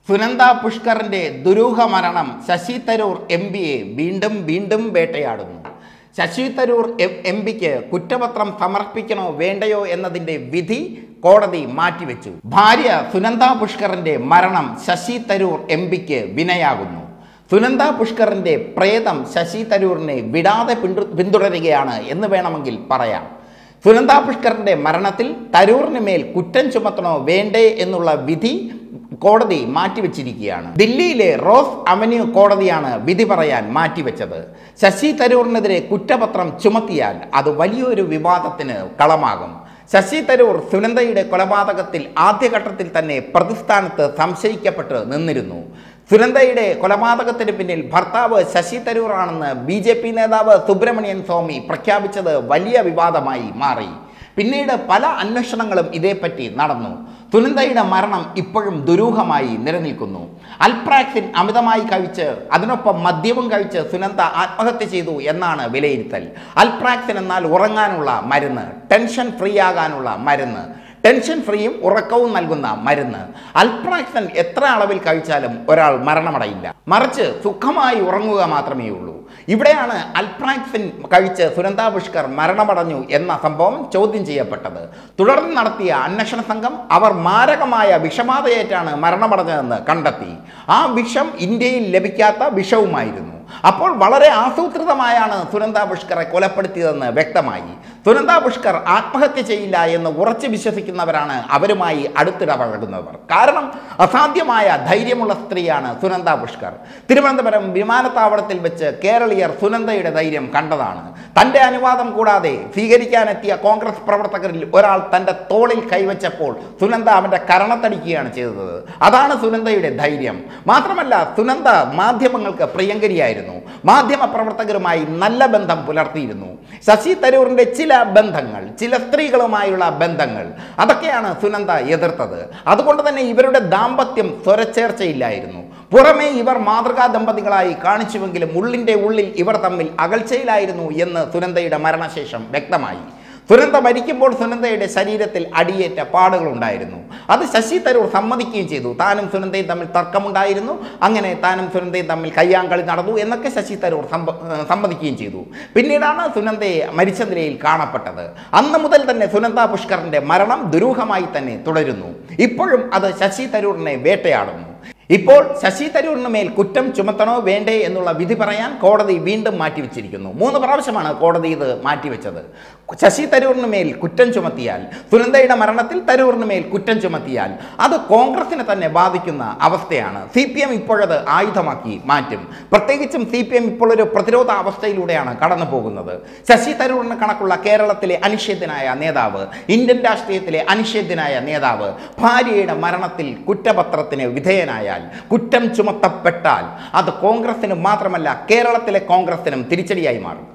സുനന്ദ പുഷ്കറിന്റെ ദുരൂഹ മരണം ശശി തരൂർ എം പിയെ വീണ്ടും വീണ്ടും വേട്ടയാടുന്നു ശശി തരൂർ എം പിക്ക് കുറ്റപത്രം സമർപ്പിക്കണോ വേണ്ടയോ എന്നതിന്റെ വിധി കോടതി മാറ്റിവെച്ചു ഭാര്യ സുനന്ദ പുഷ്കറിന്റെ മരണം ശശി തരൂർ എം പിക്ക് വിനയാകുന്നു സുനന്ദ പുഷ്കറിന്റെ പ്രേതം ശശി തരൂരിനെ വിടാതെ പിന്തു- പിന്തുടരുകയാണ് എന്ന് വേണമെങ്കിൽ പറയാം സുനന്ദ പുഷ്കറിന്റെ മരണത്തിൽ തരൂറിന് മേൽ കുറ്റം ചുമത്തണോ വേണ്ടേ എന്നുള്ള വിധി കോടതി മാറ്റിവെച്ചിരിക്കുകയാണ് ദില്ലിയിലെ റോസ് അവന്യൂ കോടതിയാണ് വിധി പറയാൻ മാറ്റിവെച്ചത് ശശി തരൂറിനെതിരെ കുറ്റപത്രം ചുമത്തിയാൽ അത് വലിയൊരു വിവാദത്തിന് കളമാകും ശശി തരൂർ സുനന്ദയുടെ കൊലപാതകത്തിൽ ആദ്യഘട്ടത്തിൽ തന്നെ പ്രതിസ്ഥാനത്ത് സംശയിക്കപ്പെട്ട് നിന്നിരുന്നു സുനന്ദയുടെ കൊലപാതകത്തിന് പിന്നിൽ ഭർത്താവ് ശശി തരൂറാണെന്ന് ബി ജെ പി നേതാവ് സുബ്രഹ്മണ്യൻ സ്വാമി പ്രഖ്യാപിച്ചത് വലിയ വിവാദമായി മാറി പിന്നീട് പല അന്വേഷണങ്ങളും ഇതേപ്പറ്റി നടന്നു സുനന്ദയുടെ മരണം ഇപ്പോഴും ദുരൂഹമായി നിലനിൽക്കുന്നു അൽപ്രാക്സിൻ അമിതമായി കഴിച്ച് അതിനൊപ്പം മദ്യവും കഴിച്ച് സുനന്ദ ആത്മഹത്യ ചെയ്തു എന്നാണ് വിലയിരുത്തൽ അൽപ്രാക്സിൻ എന്നാൽ ഉറങ്ങാനുള്ള മരുന്ന് ടെൻഷൻ ഫ്രീ ആകാനുള്ള മരുന്ന് ടെൻഷൻ ഫ്രീയും ഉറക്കവും നൽകുന്ന മരുന്ന് അൽപ്രാക്സൻ എത്ര അളവിൽ കഴിച്ചാലും ഒരാൾ മരണമടയില്ല മറിച്ച് സുഖമായി ഉറങ്ങുക മാത്രമേ ഉള്ളൂ ഇവിടെയാണ് അൽപ്രാക്സിൻ കഴിച്ച് സുനന്ദ പുഷ്കർ മരണമടഞ്ഞു എന്ന സംഭവം ചോദ്യം ചെയ്യപ്പെട്ടത് തുടർന്ന് നടത്തിയ അന്വേഷണ സംഘം അവർ മാരകമായ വിഷബാധയേറ്റാണ് മരണമടഞ്ഞതെന്ന് കണ്ടെത്തി ആ വിഷം ഇന്ത്യയിൽ ലഭിക്കാത്ത വിഷവുമായിരുന്നു അപ്പോൾ വളരെ ആസൂത്രിതമായാണ് സുനന്ദ പുഷ്കറെ കൊലപ്പെടുത്തിയതെന്ന് വ്യക്തമായി സുനന്ദ പുഷ്കർ ആത്മഹത്യ ചെയ്യില്ല എന്ന് ഉറച്ചു വിശ്വസിക്കുന്നവരാണ് അവരുമായി അടുത്തിടപഴകുന്നവർ കാരണം അസാധ്യമായ ധൈര്യമുള്ള സ്ത്രീയാണ് സുനന്ദ പുഷ്കർ തിരുവനന്തപുരം വിമാനത്താവളത്തിൽ വെച്ച് കേരളീയർ സുനന്ദയുടെ ധൈര്യം കണ്ടതാണ് തന്റെ അനുവാദം കൂടാതെ സ്വീകരിക്കാനെത്തിയ കോൺഗ്രസ് പ്രവർത്തകരിൽ ഒരാൾ തന്റെ തോളിൽ കൈവച്ചപ്പോൾ സുനന്ദ അവന്റെ കരണത്തടിക്കുകയാണ് ചെയ്തത് അതാണ് സുനന്ദയുടെ ധൈര്യം മാത്രമല്ല സുനന്ദ മാധ്യമങ്ങൾക്ക് പ്രിയങ്കരിയായിരുന്നു മാധ്യമ പ്രവർത്തകരുമായി നല്ല ബന്ധം പുലർത്തിയിരുന്നു ശശി തരൂറിന്റെ ചില ബന്ധങ്ങൾ ചില സ്ത്രീകളുമായുള്ള ബന്ധങ്ങൾ അതൊക്കെയാണ് സുനന്ദ എതിർത്തത് അതുകൊണ്ട് തന്നെ ഇവരുടെ ദാമ്പത്യം സ്വരച്ചേർച്ചയില്ലായിരുന്നു പുറമേ ഇവർ മാതൃകാ ദമ്പതികളായി കാണിച്ചുവെങ്കിലും ഉള്ളിൻ്റെ ഉള്ളിൽ ഇവർ തമ്മിൽ അകൽച്ചയിലായിരുന്നു എന്ന് സുനന്ദയുടെ മരണശേഷം വ്യക്തമായി സുനന്ദ മരിക്കുമ്പോൾ സുനന്ദയുടെ ശരീരത്തിൽ അടിയേറ്റ പാടുകളുണ്ടായിരുന്നു അത് ശശി തരൂർ സമ്മതിക്കുകയും ചെയ്തു താനും സുനന്ദയും തമ്മിൽ തർക്കമുണ്ടായിരുന്നു അങ്ങനെ താനും സുനന്ദയും തമ്മിൽ കയ്യാങ്കളി നടന്നു എന്നൊക്കെ ശശി തരൂർ സമ്മ- ഏഹ് സമ്മതിക്കുകയും ചെയ്തു പിന്നീടാണ് സുനന്ദയെ മരിച്ച നിലയിൽ കാണപ്പെട്ടത് അന്ന് മുതൽ തന്നെ സുനന്ദ പുഷ്കറിന്റെ മരണം ദുരൂഹമായി തന്നെ തുടരുന്നു ഇപ്പോഴും അത് ശശി തരൂറിനെ വേട്ടയാടുന്നു ഇപ്പോൾ ശശി തരൂരിന് മേൽ കുറ്റം ചുമത്തണോ വേണ്ടേ എന്നുള്ള വിധി പറയാൻ കോടതി വീണ്ടും മാറ്റിവെച്ചിരിക്കുന്നു മൂന്ന് പ്രാവശ്യമാണ് കോടതി ഇത് മാറ്റിവെച്ചത് ശശി തരൂരിന് മേൽ കുറ്റം ചുമത്തിയാൽ സുനന്ദയുടെ മരണത്തിൽ തരൂരിന് മേൽ കുറ്റം ചുമത്തിയാൽ അത് കോൺഗ്രസിനെ തന്നെ ബാധിക്കുന്ന അവസ്ഥയാണ് സി പി എം ഇപ്പോഴത് ആയുധമാക്കി മാറ്റും പ്രത്യേകിച്ചും സി പി എം ഇപ്പോൾ ഒരു പ്രതിരോധ അവസ്ഥയിലൂടെയാണ് കടന്നു പോകുന്നത് ശശി തരൂരിന് കണക്കുള്ള കേരളത്തിലെ അനിഷേധ്യനായ നേതാവ് ഇന്ത്യൻ രാഷ്ട്രീയത്തിലെ അനിഷേധ്യനായ നേതാവ് ഭാര്യയുടെ മരണത്തിൽ കുറ്റപത്രത്തിന് വിധേയനായാൽ കുറ്റം ചുമത്തപ്പെട്ടാൽ അത് കോൺഗ്രസിന് മാത്രമല്ല കേരളത്തിലെ കോൺഗ്രസിനും തിരിച്ചടിയായി മാറും